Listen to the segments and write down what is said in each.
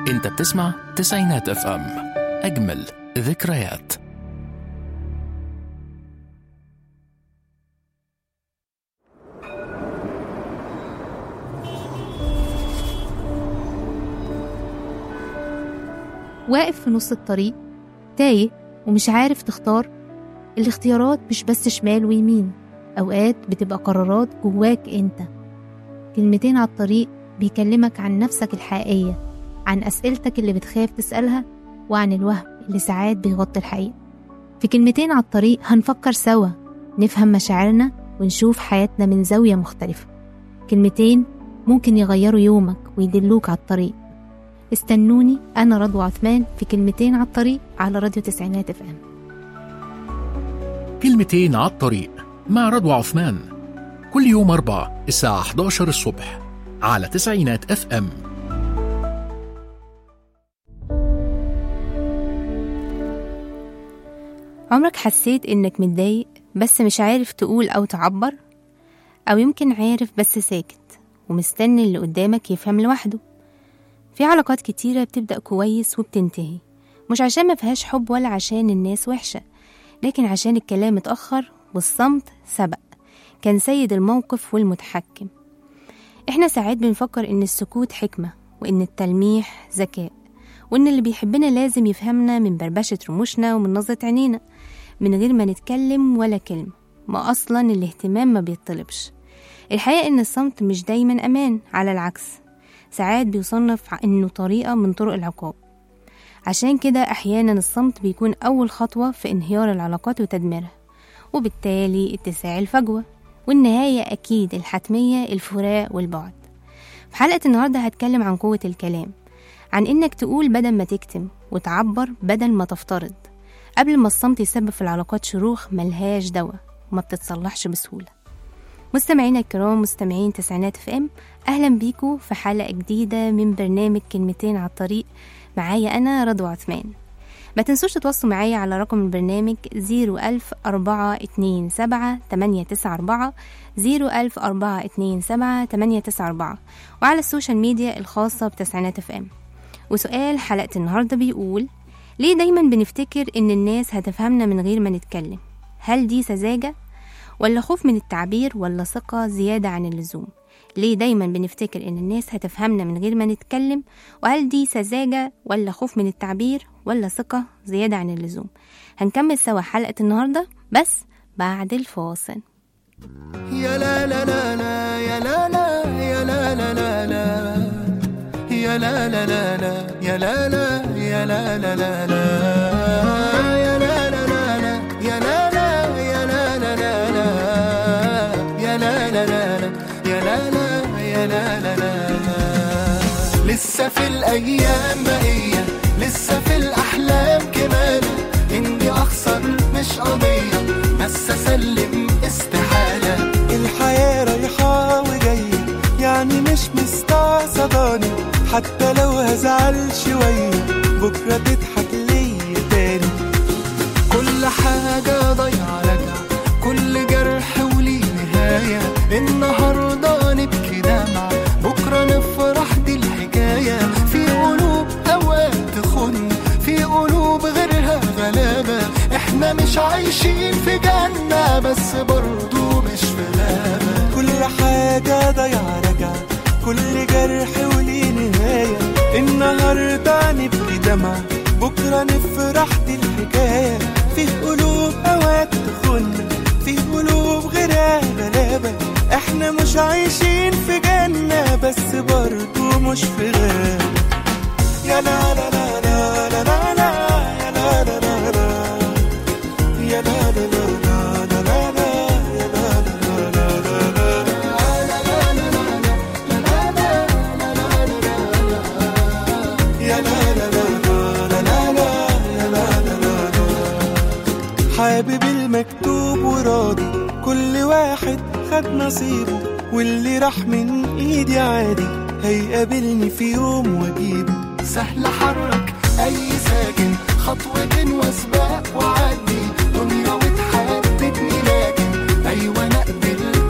انت بتسمع تسعينات اف ام اجمل ذكريات واقف في نص الطريق تايه ومش عارف تختار الاختيارات مش بس شمال ويمين أوقات بتبقى قرارات جواك أنت كلمتين على الطريق بيكلمك عن نفسك الحقيقية عن أسئلتك اللي بتخاف تسألها وعن الوهم اللي ساعات بيغطي الحقيقة في كلمتين على الطريق هنفكر سوا نفهم مشاعرنا ونشوف حياتنا من زاوية مختلفة كلمتين ممكن يغيروا يومك ويدلوك على الطريق استنوني أنا رضوى عثمان في كلمتين على الطريق على راديو تسعينات اف ام كلمتين على الطريق مع رضوى عثمان كل يوم أربع الساعة 11 الصبح على تسعينات اف ام عمرك حسيت إنك متضايق بس مش عارف تقول أو تعبر أو يمكن عارف بس ساكت ومستني اللي قدامك يفهم لوحده في علاقات كتيرة بتبدأ كويس وبتنتهي مش عشان ما فيهاش حب ولا عشان الناس وحشة لكن عشان الكلام اتأخر والصمت سبق كان سيد الموقف والمتحكم احنا ساعات بنفكر ان السكوت حكمة وان التلميح ذكاء وان اللي بيحبنا لازم يفهمنا من بربشة رموشنا ومن نظرة عينينا من غير ما نتكلم ولا كلمة ما أصلا الاهتمام ما بيطلبش الحقيقة ان الصمت مش دايما أمان على العكس ساعات بيصنف إنه طريقة من طرق العقاب عشان كده أحيانا الصمت بيكون أول خطوة في انهيار العلاقات وتدميرها وبالتالي اتساع الفجوة والنهاية أكيد الحتمية الفراق والبعد في حلقة النهاردة هتكلم عن قوة الكلام عن إنك تقول بدل ما تكتم وتعبر بدل ما تفترض قبل ما الصمت يسبب في العلاقات شروخ ملهاش دواء وما بتتصلحش بسهولة مستمعينا الكرام مستمعين تسعينات اف ام اهلا بيكم في حلقه جديده من برنامج كلمتين على الطريق معايا انا رضوى عثمان ما تنسوش تتواصلوا معايا على رقم البرنامج 00427 894 00427 894 وعلى السوشيال ميديا الخاصة بتسعينات اف ام وسؤال حلقة النهاردة بيقول ليه دايما بنفتكر ان الناس هتفهمنا من غير ما نتكلم هل دي سذاجة ولا خوف من التعبير ولا ثقة زيادة عن اللزوم ليه دايما بنفتكر ان الناس هتفهمنا من غير ما نتكلم وهل دي سذاجة ولا خوف من التعبير ولا ثقة زيادة عن اللزوم هنكمل سوا حلقة النهاردة بس بعد الفاصل يا لا لا لا لا يا لا لا يا لا لا لا لا يا لا لا لا لا يا لا لا يا لا لا لا لا يا لا لا لا لا يا لا لا يا لا لا لا لا يا لا لا لا لا يا لا لا يا لا لا لا لسه في الايام بقيه لسه في الاحلام كمان اني اخسر مش قضيه بس اسلم استحاله الحياة رايحة وجاية يعني مش مستعصباني حتى لو هزعل شوية بكرة تضحك ليا تاني كل حاجة ضايعة راجعة كل جرح وليه نهاية النهاردة نبكي دمعة بكرة نفرح دي الحكاية في قلوب أوقات تخن في قلوب غيرها غلابة احنا مش عايشين في جنة بس برضو مش في غابة كل حاجة ضايعة راجعة كل جرح وليه نهاية النهاردة نبكي دمعة بكرة نفرح دي الحكاية في قلوب أوقات تخن في قلوب غيرها غلابة احنا مش عايشين في جنة بس برضو مش في غابة يا لا لا لا لا لا لا لا يا لا لا لا لا يا لا لا لا لا لا لا يا لا لا لا لا لا يا لا لا لا لا لا لا يا لا لا لا لا حابب المكتوب وراضي كل واحد خد نصيبه واللي راح من ايدي عادي هيقابلني في يوم واجيبه سهل حرك اي ساكن خطوة وسباق وعدي دنيا وتحددني لكن ايوه انا قبلت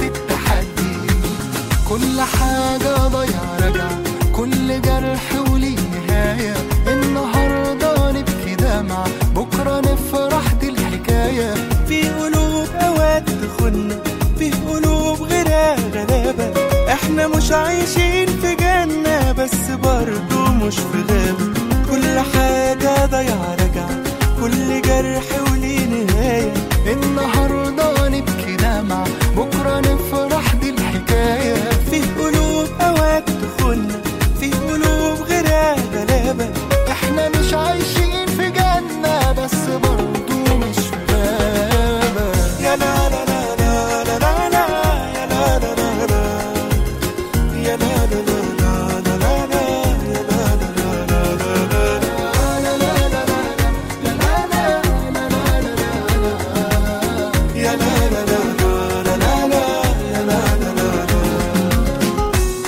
التحدي كل حاجة ضايعة راجعة كل جرح وليه نهاية نهاية النهاردة نبكي دمعة بكرة نفرح دي الحكاية في قلوب اوقات تخن في قلوب غيرها غلابة احنا مش عايشين في جنة بس برضو مش في غابة كل حاجة ضايعة راجعة كل جرح وليه نهاية النهاردة نبكي دمعة بكرة نفرح دي الحكاية في قلوب اوقات تخن في قلوب غيرها غلابة احنا مش عايشين في جنة بس برضو مش في غابة يا لا لا لا لا لا لا لا يا لا لا لا لا يا لا لا لا لا لا لا يا لا لا لا لا لا يا لا لا لا لا لا لا يا لا لا لا لا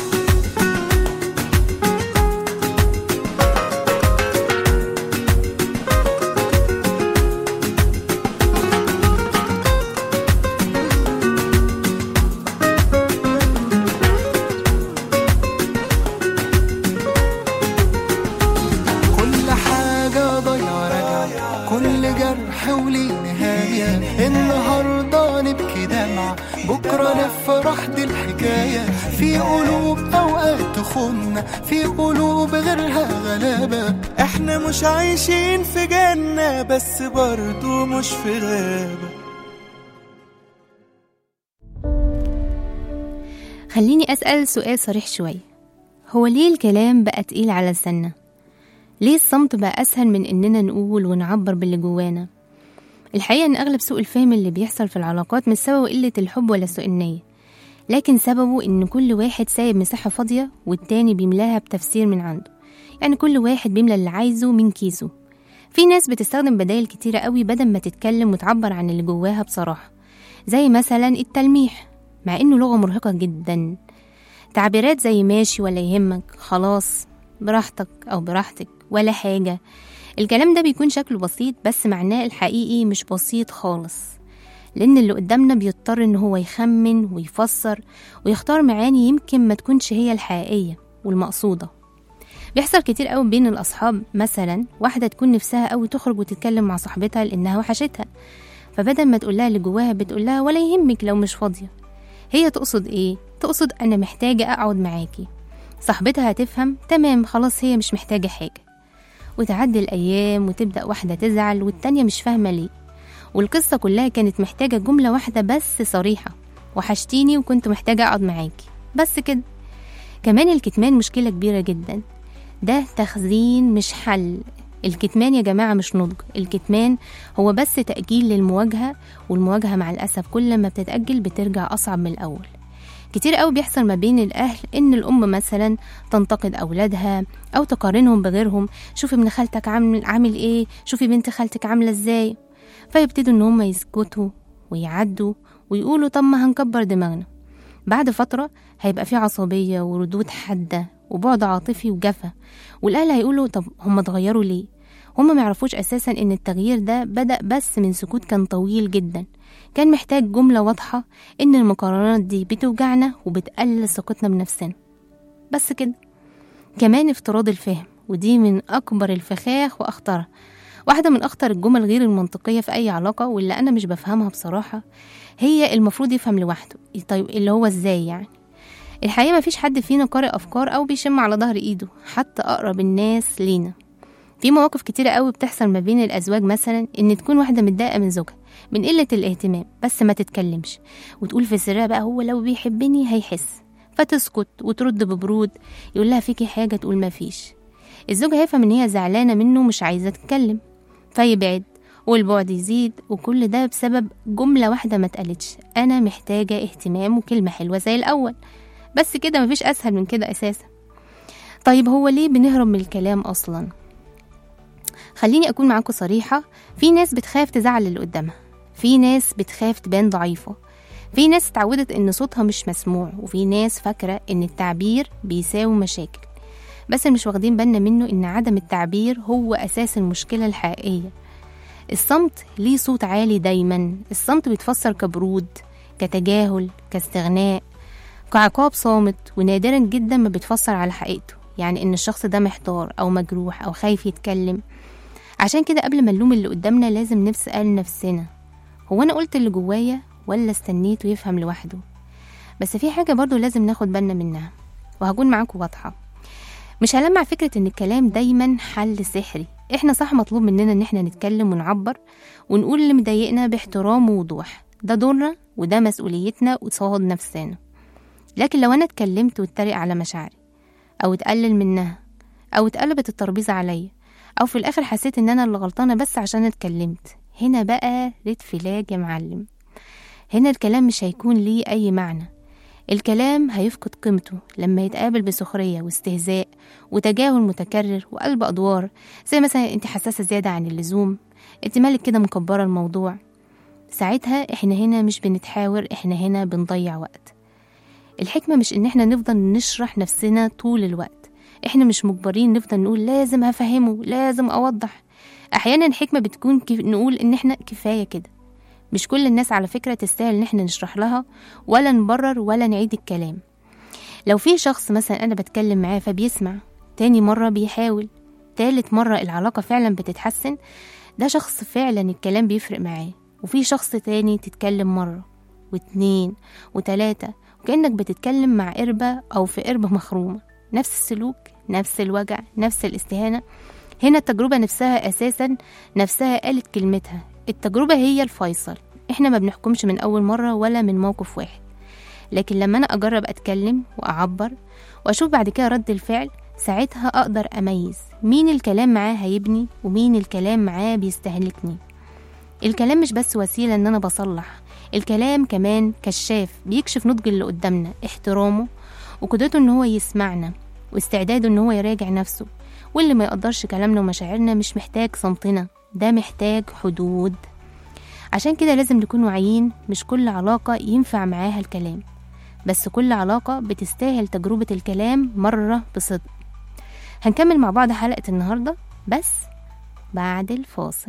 كل حاجة ضايعة راجعة كل جرح وليه نهاية النهاردة نبكي دمعة بكرة نفرح دي الحكاية في قلوب أوقات تخن في قلوب غيرها غلابة احنا مش عايشين في جنة بس برضو مش في غابة خليني أسأل سؤال صريح شوية هو ليه الكلام بقى تقيل على لساننا؟ ليه الصمت بقى أسهل من إننا نقول ونعبر باللي جوانا؟ الحقيقة إن أغلب سوء الفهم اللي بيحصل في العلاقات مش سببه قلة الحب ولا سوء النية لكن سببه إن كل واحد سايب مساحة فاضية والتاني بيملاها بتفسير من عنده يعني كل واحد بيملى اللي عايزه من كيسه في ناس بتستخدم بدايل كتيرة قوي بدل ما تتكلم وتعبر عن اللي جواها بصراحة زي مثلا التلميح مع إنه لغة مرهقة جدا تعبيرات زي ماشي ولا يهمك خلاص براحتك أو براحتك ولا حاجة الكلام ده بيكون شكله بسيط بس معناه الحقيقي مش بسيط خالص لأن اللي قدامنا بيضطر إن هو يخمن ويفسر ويختار معاني يمكن ما تكونش هي الحقيقية والمقصودة بيحصل كتير قوي بين الأصحاب مثلا واحدة تكون نفسها قوي تخرج وتتكلم مع صاحبتها لأنها وحشتها فبدل ما تقولها اللي جواها بتقولها ولا يهمك لو مش فاضية هي تقصد ايه؟ تقصد أنا محتاجة أقعد معاكي صاحبتها هتفهم تمام خلاص هي مش محتاجة حاجة وتعدي الأيام وتبدأ واحدة تزعل والتانية مش فاهمة ليه والقصة كلها كانت محتاجة جملة واحدة بس صريحة وحشتيني وكنت محتاجة أقعد معاكي بس كده كمان الكتمان مشكلة كبيرة جدا ده تخزين مش حل الكتمان يا جماعة مش نضج الكتمان هو بس تأجيل للمواجهة والمواجهة مع الأسف كل ما بتتأجل بترجع أصعب من الأول كتير قوي بيحصل ما بين الأهل إن الأم مثلا تنتقد أولادها أو تقارنهم بغيرهم شوفي ابن خالتك عامل عامل إيه شوفي بنت خالتك عاملة إزاي فيبتدوا إن هم يسكتوا ويعدوا ويقولوا طب ما هنكبر دماغنا بعد فترة هيبقى في عصبية وردود حادة وبعد عاطفي وجفا والأهل هيقولوا طب هم اتغيروا ليه هما ما يعرفوش أساسا إن التغيير ده بدأ بس من سكوت كان طويل جدا كان محتاج جملة واضحة إن المقارنات دي بتوجعنا وبتقلل ثقتنا بنفسنا بس كده كمان افتراض الفهم ودي من أكبر الفخاخ وأخطرها واحدة من أخطر الجمل غير المنطقية في أي علاقة واللي أنا مش بفهمها بصراحة هي المفروض يفهم لوحده طيب اللي هو إزاي يعني الحقيقة مفيش حد فينا قارئ أفكار أو بيشم على ظهر إيده حتى أقرب الناس لينا في مواقف كتيرة قوي بتحصل ما بين الأزواج مثلا إن تكون واحدة متضايقة من زوجها من قلة الاهتمام بس ما تتكلمش وتقول في سرها بقى هو لو بيحبني هيحس فتسكت وترد ببرود يقول لها فيكي حاجة تقول ما فيش الزوج هيفهم إن هي زعلانة منه مش عايزة تتكلم فيبعد والبعد يزيد وكل ده بسبب جملة واحدة ما اتقالتش أنا محتاجة اهتمام وكلمة حلوة زي الأول بس كده مفيش أسهل من كده أساسا طيب هو ليه بنهرب من الكلام أصلا خليني أكون معاكم صريحة في ناس بتخاف تزعل اللي قدامها في ناس بتخاف تبان ضعيفة في ناس اتعودت إن صوتها مش مسموع وفي ناس فاكرة إن التعبير بيساوي مشاكل بس مش واخدين بالنا منه إن عدم التعبير هو أساس المشكلة الحقيقية الصمت ليه صوت عالي دايما الصمت بيتفسر كبرود كتجاهل كاستغناء كعقاب صامت ونادرا جدا ما بيتفسر على حقيقته يعني إن الشخص ده محتار أو مجروح أو خايف يتكلم عشان كده قبل ما نلوم اللي قدامنا لازم نسأل نفسنا هو أنا قلت اللي جوايا ولا استنيته يفهم لوحده بس في حاجة برضو لازم ناخد بالنا منها وهكون معاكم واضحة مش هلمع فكرة إن الكلام دايما حل سحري إحنا صح مطلوب مننا إن إحنا نتكلم ونعبر ونقول اللي مضايقنا باحترام ووضوح ده دورنا وده مسؤوليتنا قصاد نفسنا لكن لو أنا اتكلمت واتريق على مشاعري أو اتقلل منها أو اتقلبت الترابيزة عليا أو في الآخر حسيت إن أنا اللي غلطانة بس عشان اتكلمت هنا بقى ريد فلاج يا معلم هنا الكلام مش هيكون ليه أي معنى الكلام هيفقد قيمته لما يتقابل بسخرية واستهزاء وتجاهل متكرر وقلب أدوار زي مثلا انت حساسة زيادة عن اللزوم انت مالك كده مكبرة الموضوع ساعتها احنا هنا مش بنتحاور احنا هنا بنضيع وقت الحكمة مش ان احنا نفضل نشرح نفسنا طول الوقت احنا مش مجبرين نفضل نقول لازم هفهمه لازم اوضح احيانا الحكمة بتكون كيف نقول ان احنا كفاية كده مش كل الناس على فكرة تستاهل ان احنا نشرح لها ولا نبرر ولا نعيد الكلام لو في شخص مثلا انا بتكلم معاه فبيسمع تاني مرة بيحاول تالت مرة العلاقة فعلا بتتحسن ده شخص فعلا الكلام بيفرق معاه وفي شخص تاني تتكلم مرة واتنين وتلاتة وكأنك بتتكلم مع قربة أو في قربة مخرومة نفس السلوك نفس الوجع نفس الاستهانة هنا التجربة نفسها أساسا نفسها قالت كلمتها التجربة هي الفيصل احنا ما بنحكمش من أول مرة ولا من موقف واحد لكن لما أنا أجرب أتكلم وأعبر وأشوف بعد كده رد الفعل ساعتها أقدر أميز مين الكلام معاه هيبني ومين الكلام معاه بيستهلكني الكلام مش بس وسيلة إن أنا بصلح الكلام كمان كشاف بيكشف نضج اللي قدامنا احترامه وقدرته إن هو يسمعنا واستعداده إن هو يراجع نفسه واللي ما يقدرش كلامنا ومشاعرنا مش محتاج صمتنا ده محتاج حدود عشان كده لازم نكون واعيين مش كل علاقة ينفع معاها الكلام بس كل علاقة بتستاهل تجربة الكلام مرة بصدق هنكمل مع بعض حلقة النهاردة بس بعد الفاصل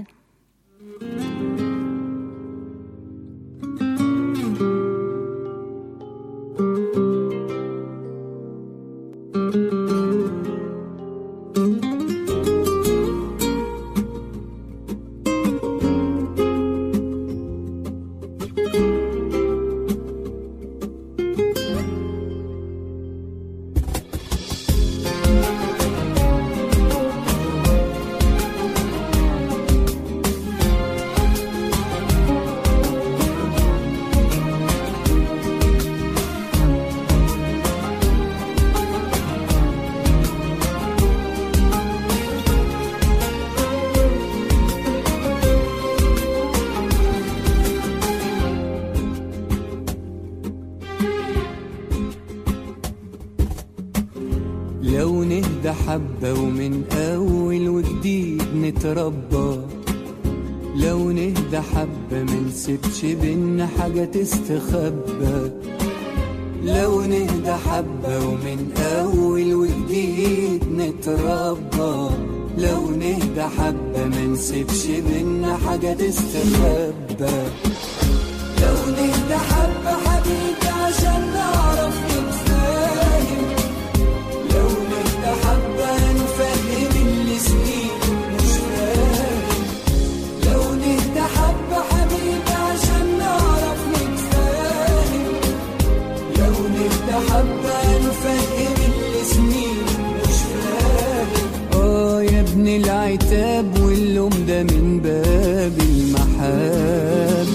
لو نهدى حبة ومن أول وجديد نتربى لو نهدى حبة منسيبش بينا حاجة تستخبى لو نهدى حبة ومن أول وجديد نتربى لو نهدى حبة منسيبش بينا حاجة تستخبى لو نهدى حبة حبيبي عشان نعرف نتفاهم لو نهدى حبة نفهم اللي سنين مش فاهم لو نهدى حبة حبيبي عشان نعرف نتفاهم لو نهدى حبة نفهم اللي سنين مش فاهم اه يا ابن العتاب واللوم ده من باب المحبة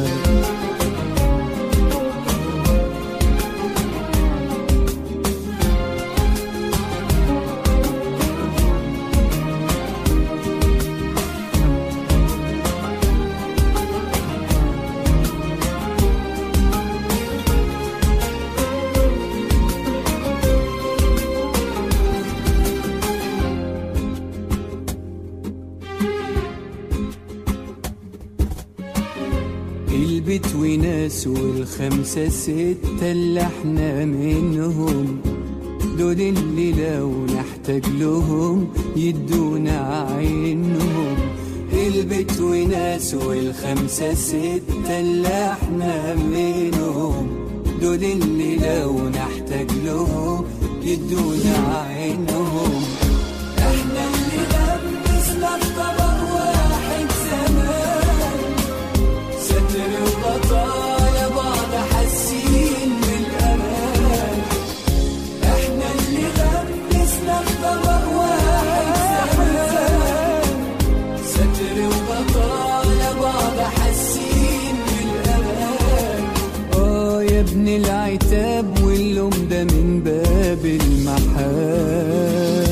البيت وناس والخمسة ستة اللي احنا منهم دول اللي لو نحتاج لهم يدونا عينهم البيت وناس والخمسة ستة اللي احنا منهم دول اللي لو نحتاج لهم يدونا عينهم احنا اللي لبسنا الطبق واحد زمان ستر وبطالة بعض حاسين بالامان احنا اللي لبسنا الطبق واحد زمان ستر وبطالة بعض حاسين بالامان اه يا ابن العتاب واللوم ده من باب المحبة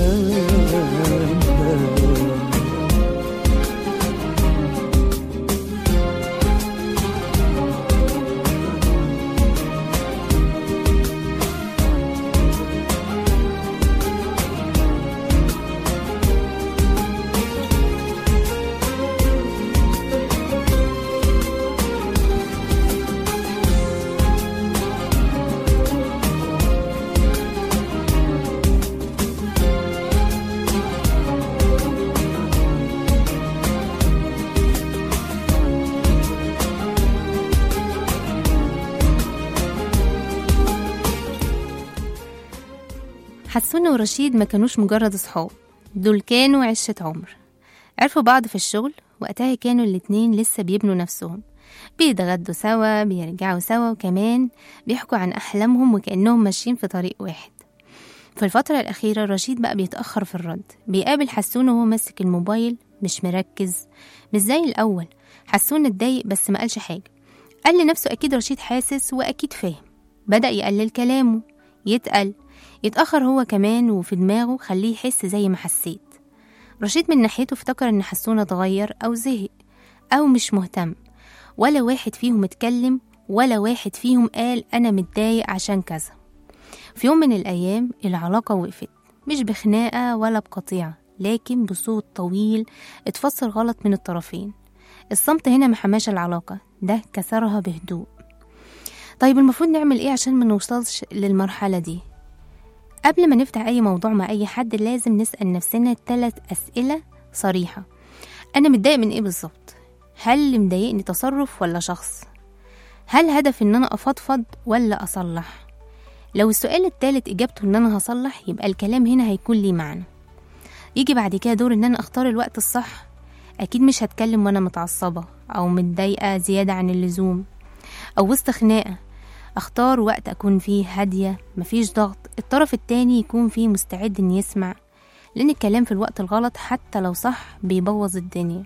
حسونة ورشيد ما كانوش مجرد صحاب دول كانوا عشة عمر عرفوا بعض في الشغل وقتها كانوا الاتنين لسه بيبنوا نفسهم بيتغدوا سوا بيرجعوا سوا وكمان بيحكوا عن أحلامهم وكأنهم ماشيين في طريق واحد في الفترة الأخيرة رشيد بقى بيتأخر في الرد بيقابل حسون وهو ماسك الموبايل مش مركز مش زي الأول حسون اتضايق بس ما قالش حاجة قال لنفسه أكيد رشيد حاسس وأكيد فاهم بدأ يقلل كلامه يتقل يتأخر هو كمان وفي دماغه خليه يحس زي ما حسيت رشيد من ناحيته افتكر إن حسونة اتغير أو زهق أو مش مهتم ولا واحد فيهم اتكلم ولا واحد فيهم قال أنا متضايق عشان كذا في يوم من الأيام العلاقة وقفت مش بخناقة ولا بقطيعة لكن بصوت طويل اتفسر غلط من الطرفين الصمت هنا محماش العلاقة ده كسرها بهدوء طيب المفروض نعمل ايه عشان ما نوصلش للمرحلة دي قبل ما نفتح أي موضوع مع أي حد لازم نسأل نفسنا ثلاث أسئلة صريحة أنا متضايق من إيه بالظبط؟ هل اللي مضايقني تصرف ولا شخص؟ هل هدفي إن أنا أفضفض ولا أصلح؟ لو السؤال التالت إجابته إن أنا هصلح يبقى الكلام هنا هيكون ليه معنى يجي بعد كده دور إن أنا أختار الوقت الصح أكيد مش هتكلم وأنا متعصبة أو متضايقة زيادة عن اللزوم أو وسط خناقة أختار وقت أكون فيه هادية مفيش ضغط الطرف التاني يكون فيه مستعد إن يسمع لأن الكلام في الوقت الغلط حتى لو صح بيبوظ الدنيا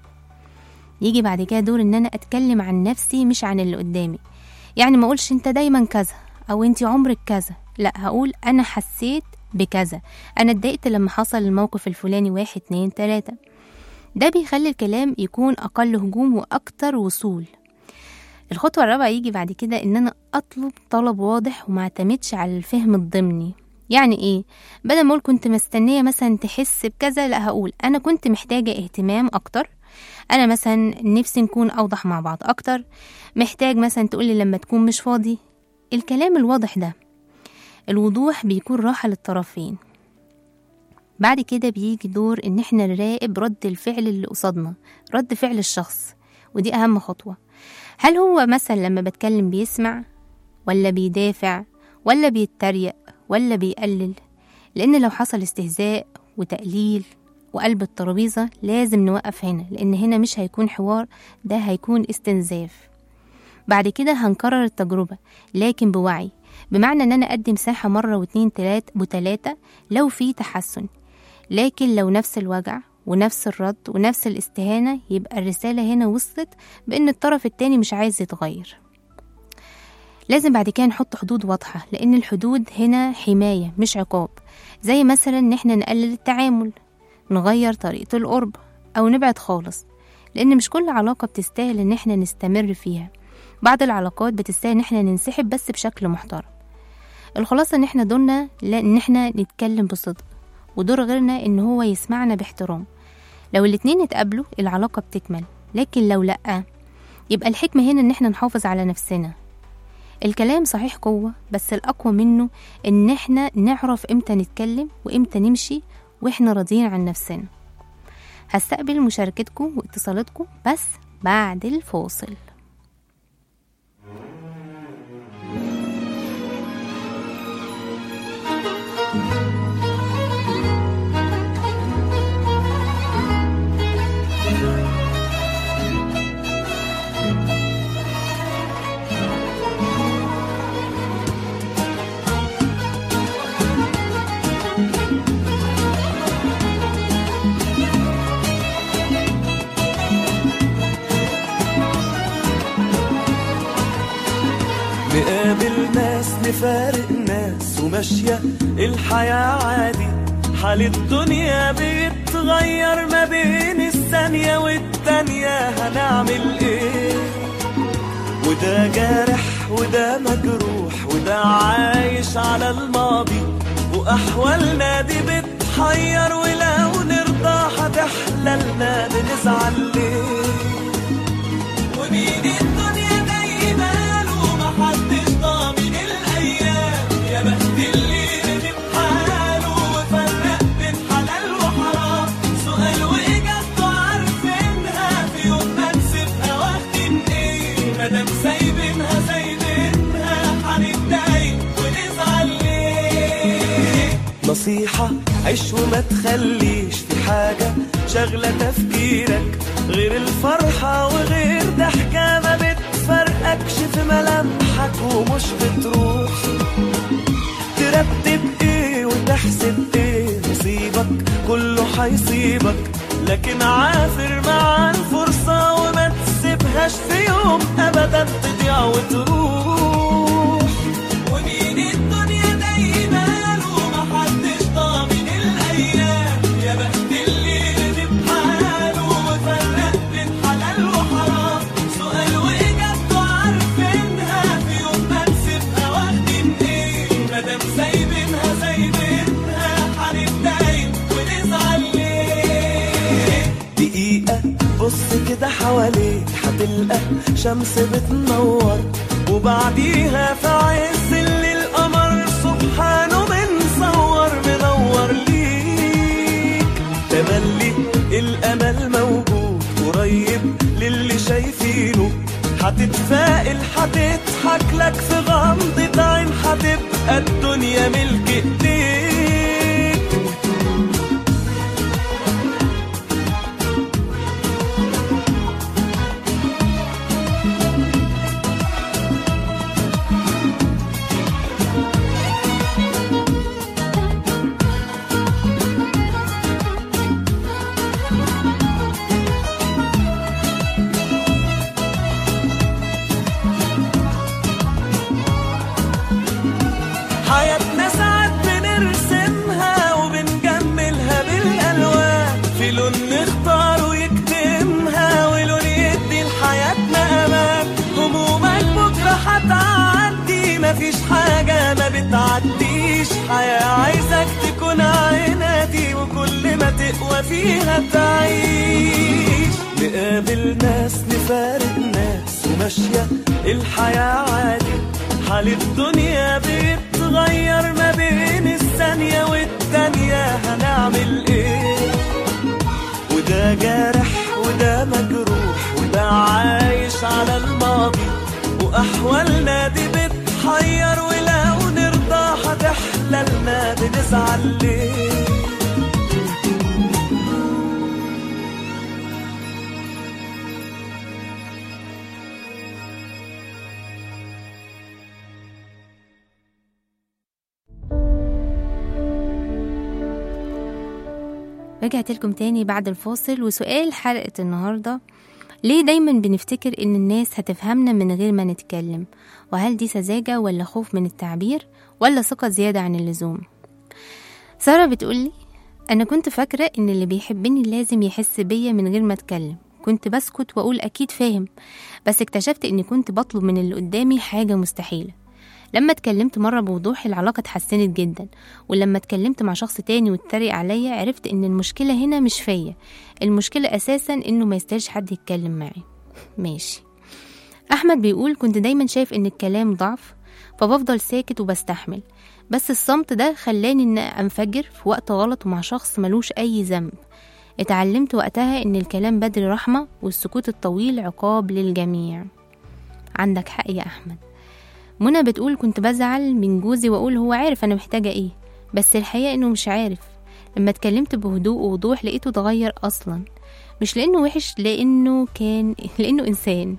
يجي بعد كده دور إن أنا أتكلم عن نفسي مش عن اللي قدامي يعني ما أقولش أنت دايما كذا أو أنت عمرك كذا لا هقول أنا حسيت بكذا أنا اتضايقت لما حصل الموقف الفلاني واحد اتنين تلاتة ده بيخلي الكلام يكون أقل هجوم وأكتر وصول الخطوة الرابعة يجي بعد كده إن أنا أطلب طلب واضح وما اعتمدش على الفهم الضمني يعني إيه؟ بدل ما أقول كنت مستنية مثلا تحس بكذا لا هقول أنا كنت محتاجة اهتمام أكتر أنا مثلا نفسي نكون أوضح مع بعض أكتر محتاج مثلا تقولي لما تكون مش فاضي الكلام الواضح ده الوضوح بيكون راحة للطرفين بعد كده بيجي دور إن احنا نراقب رد الفعل اللي قصادنا رد فعل الشخص ودي أهم خطوة هل هو مثلا لما بتكلم بيسمع ولا بيدافع ولا بيتريق ولا بيقلل لأن لو حصل استهزاء وتقليل وقلب الترابيزة لازم نوقف هنا لأن هنا مش هيكون حوار ده هيكون استنزاف بعد كده هنكرر التجربة لكن بوعي بمعنى ان انا ادي مساحة مرة واتنين تلات وتلاتة لو في تحسن لكن لو نفس الوجع ونفس الرد ونفس الاستهانة يبقى الرسالة هنا وصلت بان الطرف التاني مش عايز يتغير لازم بعد كده نحط حدود واضحة لأن الحدود هنا حماية مش عقاب زي مثلا إن احنا نقلل التعامل نغير طريقة القرب أو نبعد خالص لأن مش كل علاقة بتستاهل إن احنا نستمر فيها بعض العلاقات بتستاهل إن احنا ننسحب بس بشكل محترم الخلاصة إن احنا دورنا لا إن احنا نتكلم بصدق ودور غيرنا إن هو يسمعنا باحترام لو الاتنين اتقابلوا العلاقة بتكمل لكن لو لأ يبقى الحكمة هنا إن احنا نحافظ على نفسنا الكلام صحيح قوة بس الأقوى منه إن احنا نعرف إمتى نتكلم وإمتى نمشي وإحنا راضيين عن نفسنا هستقبل مشاركتكم واتصالاتكم بس بعد الفاصل نقابل ناس نفارق ناس وماشية الحياة عادي حال الدنيا بيتغير ما بين الثانية والتانية هنعمل ايه وده جارح وده مجروح وده عايش على الماضي وأحوالنا دي بتحير ولو نرضى هتحللنا بنزعل ليه ومين الدنيا دايما له محدش ضامن الايام يا بخت اللي ندم حاله وفرق بين حلال وحرام سؤال واجابته عارفينها في يوم ما نسيبها واخدين ايه مادام سايبينها سايبينها هنتضايق ونزعل ليه نصيحة عيش وما تخليش في حاجة شغلة تفكيرك غير الفرحة وغير ضحكة ما بتفرقكش في ملامحك ومش بتروح ترتب ايه وتحسب ايه نصيبك كله هيصيبك لكن عافر مع الفرصة وما تسيبهاش في يوم ابدا تضيع وتروح ومين الدنيا دايما له محدش ضامن الايام يا بخت اللي ندم حاله وفرق بين حلال وحرام سؤال واجابته عارفينها في يوم ما نسيبها واخدين ايه مادام سايبينها سايبينها هنتضايق ونزعل ليه دقيقة بص كده حواليك هتلقى شمس بتنور وبعديها في عز الليل القمر سبحانه بنصور منور ليك تملي الامل موجود قريب للي شايفينه هتتفائل هتضحك لك في غمضة عين هتبقى الدنيا ملك ايديك حياتنا ساعات بنرسمها وبنجملها بالالوان في لون نختار ويكتمها ولون يدي لحياتنا امان همومك بكره هتعدي مفيش حاجه ما بتعديش حياه عايزك تكون عنادي وكل ما تقوى فيها تعيش نقابل ناس نفارق ناس وماشيه الحياه عادي حال الدنيا بيتغير ما بين الثانية والتانية هنعمل ايه وده جارح وده مجروح وده عايش على الماضي وأحوالنا دي بتحير ولو نرضى هتحللنا بنزعل ليه رجعت لكم تاني بعد الفاصل وسؤال حلقة النهاردة ليه دايما بنفتكر ان الناس هتفهمنا من غير ما نتكلم وهل دي سذاجة ولا خوف من التعبير ولا ثقة زيادة عن اللزوم سارة بتقولي أنا كنت فاكرة إن اللي بيحبني لازم يحس بيا من غير ما أتكلم كنت بسكت وأقول أكيد فاهم بس اكتشفت إني كنت بطلب من اللي قدامي حاجة مستحيلة لما اتكلمت مرة بوضوح العلاقة اتحسنت جدا ولما اتكلمت مع شخص تاني واتريق عليا عرفت ان المشكلة هنا مش فيا المشكلة اساسا انه ما يستاهلش حد يتكلم معي ماشي احمد بيقول كنت دايما شايف ان الكلام ضعف فبفضل ساكت وبستحمل بس الصمت ده خلاني ان انفجر في وقت غلط ومع شخص ملوش اي ذنب اتعلمت وقتها ان الكلام بدري رحمة والسكوت الطويل عقاب للجميع عندك حق يا احمد منى بتقول كنت بزعل من جوزي واقول هو عارف انا محتاجه ايه بس الحقيقة إنه مش عارف لما اتكلمت بهدوء ووضوح لقيته اتغير أصلا مش لأنه وحش لأنه كان لأنه إنسان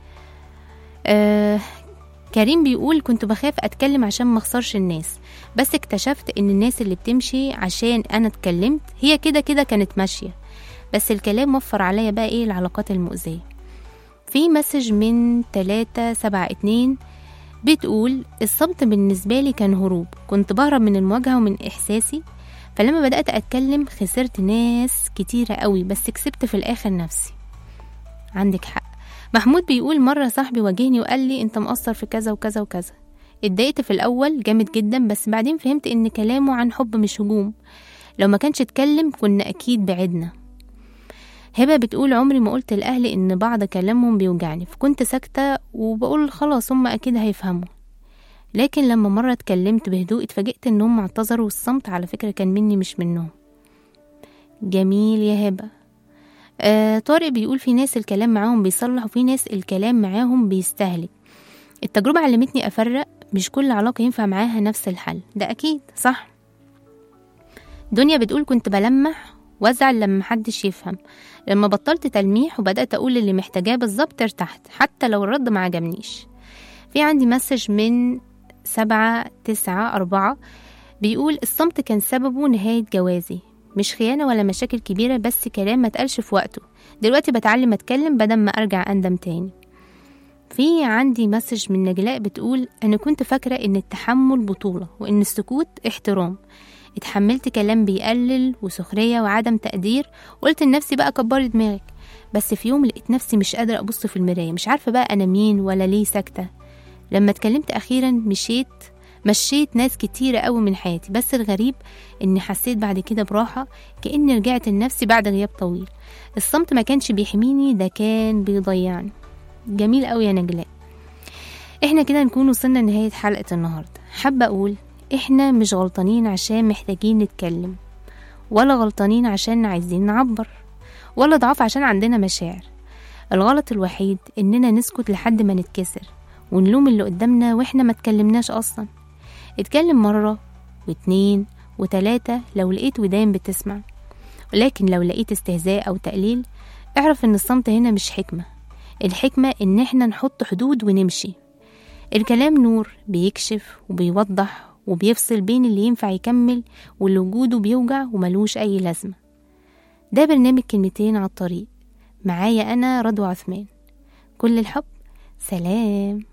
آه كريم بيقول كنت بخاف أتكلم عشان ما اخسرش الناس بس اكتشفت إن الناس اللي بتمشي عشان أنا اتكلمت هي كده كده كانت ماشية بس الكلام وفر عليا بقى إيه العلاقات المؤذية في مسج من تلاتة سبعة اتنين بتقول الصمت بالنسبة لي كان هروب كنت بهرب من المواجهة ومن إحساسي فلما بدأت أتكلم خسرت ناس كتيرة قوي بس كسبت في الآخر نفسي عندك حق محمود بيقول مرة صاحبي واجهني وقال لي انت مقصر في كذا وكذا وكذا اتضايقت في الأول جامد جدا بس بعدين فهمت ان كلامه عن حب مش هجوم لو ما كانش اتكلم كنا أكيد بعدنا هبة بتقول عمري ما قلت لأهلي إن بعض كلامهم بيوجعني فكنت ساكتة وبقول خلاص هم أكيد هيفهموا لكن لما مرة اتكلمت بهدوء اتفاجئت إنهم اعتذروا والصمت على فكرة كان مني مش منهم جميل يا هبة آه طارق بيقول في ناس الكلام معاهم بيصلح وفي ناس الكلام معاهم بيستهلك التجربة علمتني أفرق مش كل علاقة ينفع معاها نفس الحل ده أكيد صح دنيا بتقول كنت بلمح وازعل لما محدش يفهم لما بطلت تلميح وبدأت أقول اللي محتاجاه بالظبط ارتحت حتى لو الرد ما عجبنيش في عندي مسج من سبعة تسعة أربعة بيقول الصمت كان سببه نهاية جوازي مش خيانة ولا مشاكل كبيرة بس كلام ما اتقالش في وقته دلوقتي بتعلم أتكلم بدل ما أرجع أندم تاني في عندي مسج من نجلاء بتقول أنا كنت فاكرة إن التحمل بطولة وإن السكوت احترام اتحملت كلام بيقلل وسخرية وعدم تقدير قلت لنفسي بقى كبري دماغك بس في يوم لقيت نفسي مش قادرة أبص في المراية مش عارفة بقى أنا مين ولا ليه ساكتة لما اتكلمت أخيرا مشيت مشيت ناس كتيرة قوي من حياتي بس الغريب إني حسيت بعد كده براحة كأني رجعت لنفسي بعد غياب طويل الصمت ما كانش بيحميني ده كان بيضيعني جميل قوي يا نجلاء احنا كده نكون وصلنا لنهاية حلقة النهاردة حابة أقول احنا مش غلطانين عشان محتاجين نتكلم ولا غلطانين عشان عايزين نعبر ولا ضعاف عشان عندنا مشاعر الغلط الوحيد إننا نسكت لحد ما نتكسر ونلوم اللي قدامنا واحنا ما اتكلمناش أصلا اتكلم مرة واتنين وتلاتة لو لقيت ودان بتسمع ولكن لو لقيت استهزاء أو تقليل اعرف إن الصمت هنا مش حكمة الحكمة إن احنا نحط حدود ونمشي الكلام نور بيكشف وبيوضح وبيفصل بين اللي ينفع يكمل واللي وجوده بيوجع وملوش أي لازمة ده برنامج كلمتين على الطريق معايا أنا رضوى عثمان كل الحب سلام